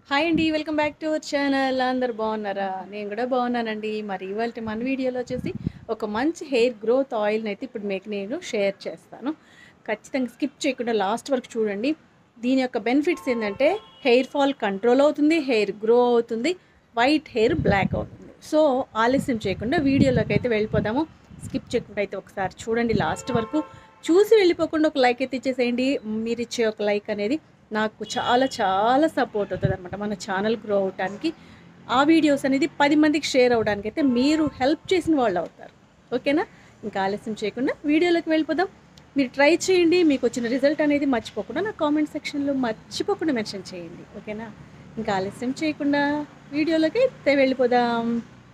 hi అండి welcome back to our channel అందరు బాగున్నారా నేను కూడా బాగున్నానండి మరి ఇవాళ మన వీడియోలో వచ్చేసి ఒక మంచి హెయిర్ గ్రోత్ ఆయిల్ని అయితే ఇప్పుడు మీకు నేను షేర్ చేస్తాను ఖచ్చితంగా స్కిప్ చేయకుండా లాస్ట్ వరకు చూడండి దీని యొక్క బెనిఫిట్స్ ఏంటంటే హెయిర్ ఫాల్ కంట్రోల్ అవుతుంది హెయిర్ గ్రో అవుతుంది వైట్ హెయిర్ బ్లాక్ అవుతుంది సో ఆలస్యం చేయకుండా వీడియోలోకి అయితే వెళ్ళిపోదాము స్కిప్ చేయకుండా అయితే ఒకసారి చూడండి లాస్ట్ వరకు చూసి వెళ్ళిపోకుండా ఒక లైక్ అయితే ఇచ్చేసేయండి మీరు ఇచ్చే ఒక లైక్ అనేది నాకు చాలా చాలా సపోర్ట్ అవుతుంది అనమాట మన ఛానల్ గ్రో అవడానికి ఆ వీడియోస్ అనేది పది మందికి షేర్ అవ్వడానికి అయితే మీరు హెల్ప్ చేసిన వాళ్ళు అవుతారు ఓకేనా ఇంకా ఆలస్యం చేయకుండా వీడియోలోకి వెళ్ళిపోదాం మీరు ట్రై చేయండి మీకు వచ్చిన రిజల్ట్ అనేది మర్చిపోకుండా నా కామెంట్ సెక్షన్లో మర్చిపోకుండా మెన్షన్ చేయండి ఓకేనా ఇంకా ఆలస్యం చేయకుండా వీడియోలోకి అయితే వెళ్ళిపోదాం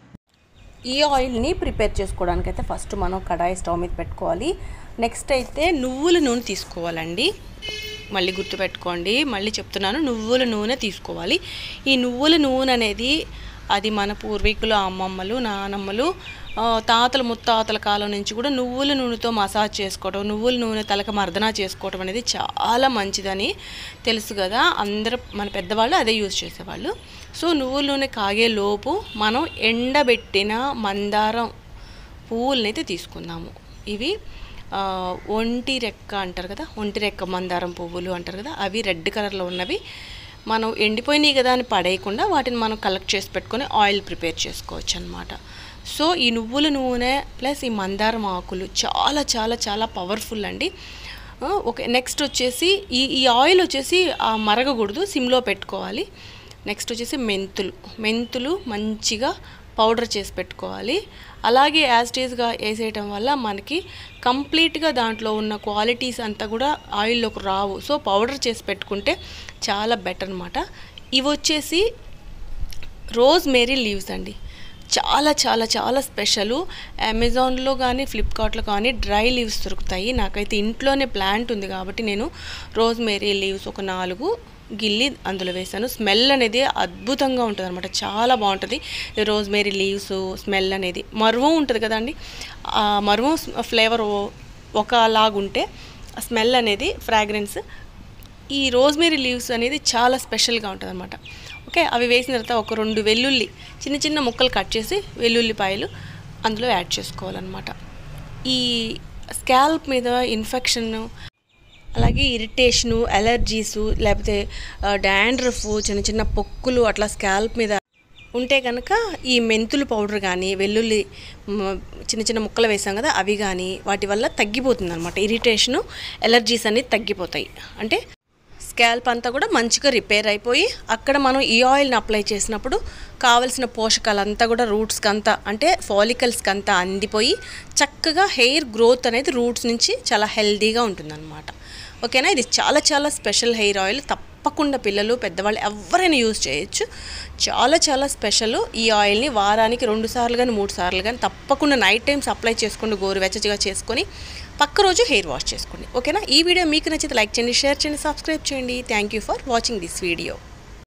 ఈ ఆయిల్ని ప్రిపేర్ చేసుకోవడానికి అయితే ఫస్ట్ మనం కడాయి స్టవ్ మీద పెట్టుకోవాలి నెక్స్ట్ అయితే నువ్వుల నూనె తీసుకోవాలండి మళ్ళీ గుర్తుపెట్టుకోండి మళ్ళీ చెప్తున్నాను నువ్వుల నూనె తీసుకోవాలి ఈ నువ్వుల నూనె అనేది అది మన పూర్వీకులు అమ్మమ్మలు నానమ్మలు ఆ, తాతల ముత్తాతల కాలం నుంచి కూడా నువ్వుల నూనెతో మసాజ్ చేసుకోవడం నువ్వుల నూనె తలక మర్దన చేసుకోవడం అనేది చాలా మంచిదని తెలుసు కదా అందరు మన పెద్దవాళ్ళు అదే యూజ్ చేసేవాళ్ళు సో నువ్వుల నూనె కాగే లోపు మనం ఎండబెట్టిన మందారం పువ్వులని అయితే తీసుకుందాము ఇవి ఆ, ఒంటి రెక్క అంటారు కదా ఒంటి రెక్క మందారం పువ్వులు అంటారు కదా అవి రెడ్ కలర్లో ఉన్నవి మనం ఎండిపోయినాయి కదా అని పడేయకుండా వాటిని మనం కలెక్ట్ చేసి పెట్టుకొని ఆయిల్ ప్రిపేర్ చేసుకోవచ్చు అనమాట సో ఈ నువ్వుల నూనె ప్లస్ ఈ మందారం ఆకులు చాలా చాలా చాలా పవర్ఫుల్ అండి ఆ, ఓకే నెక్స్ట్ వచ్చేసి ఈ ఈ ఆయిల్ వచ్చేసి ఆ మరగకూడదు సిమ్లో పెట్టుకోవాలి నెక్స్ట్ వచ్చేసి మెంతులు మెంతులు మంచిగా పౌడర్ చేసి పెట్టుకోవాలి అలాగే యాస్టేజ్గా వేసేయటం వల్ల మనకి కంప్లీట్గా దాంట్లో ఉన్న క్వాలిటీస్ అంతా కూడా ఆయిల్లోకి రావు సో పౌడర్ చేసి పెట్టుకుంటే చాలా బెటర్ అనమాట ఇవి వచ్చేసి రోజ్ మేరీ లీవ్స్ అండి చాలా చాలా చాలా స్పెషల్ అమెజాన్లో కానీ ఫ్లిప్కార్ట్లో కానీ డ్రై లీవ్స్ దొరుకుతాయి నాకైతే ఇంట్లోనే ప్లాంట్ ఉంది కాబట్టి నేను రోజ్ మేరీ లీవ్స్ ఒక నాలుగు గిల్లి అందులో వేసాను స్మెల్ అనేది అద్భుతంగా ఉంటుంది అనమాట చాలా బాగుంటుంది ఈ రోజ్ మేరీ లీవ్స్ స్మెల్ అనేది మరువం ఉంటుంది కదండి ఆ మరువం ఫ్లేవర్ ఒకలాగుంటే ఆ స్మెల్ అనేది ఫ్రాగ్రెన్స్ ఈ రోజ్మేరీ లీవ్స్ అనేది చాలా స్పెషల్గా ఉంటుంది అనమాట ఓకే అవి వేసిన తర్వాత ఒక రెండు వెల్లుల్లి చిన్న చిన్న ముక్కలు కట్ చేసి వెల్లుల్లిపాయలు అందులో యాడ్ చేసుకోవాలన్నమాట ఈ స్కాల్ప్ మీద ఇన్ఫెక్షన్ అలాగే ఇరిటేషను అలర్జీసు లేకపోతే డాండ్రఫ్ చిన్న చిన్న పొక్కులు అట్లా స్కాల్ప్ మీద ఉంటే కనుక ఈ మెంతులు పౌడర్ కానీ వెల్లుల్లి మ, చిన్న చిన్న ముక్కలు వేసాం కదా అవి కానీ వాటి వల్ల తగ్గిపోతుంది అనమాట ఇరిటేషను ఎలర్జీస్ అనేది తగ్గిపోతాయి అంటే స్కాల్ప్ అంతా కూడా మంచిగా రిపేర్ అయిపోయి అక్కడ మనం ఈ ఆయిల్ని అప్లై చేసినప్పుడు కావలసిన పోషకాలంతా కూడా రూట్స్కి అంతా అంటే ఫాలికల్స్కి అంతా అందిపోయి చక్కగా హెయిర్ గ్రోత్ అనేది రూట్స్ నుంచి చాలా హెల్దీగా ఉంటుందన్నమాట ఓకేనా ఇది చాలా చాలా స్పెషల్ హెయిర్ ఆయిల్ తప్పకుండా పిల్లలు పెద్దవాళ్ళు ఎవరైనా యూజ్ చేయొచ్చు చాలా చాలా స్పెషల్ ఈ ఆయిల్ని వారానికి రెండు సార్లు కానీ మూడు సార్లు కానీ తప్పకుండా నైట్ టైమ్స్ అప్లై చేసుకోండి గోరువెచ్చగా చేసుకొని పక్క రోజు హెయిర్ వాష్ చేసుకోండి ఓకేనా ఈ వీడియో మీకు నచ్చితే లైక్ చేయండి షేర్ చేయండి సబ్స్క్రైబ్ చేయండి thank you for watching this video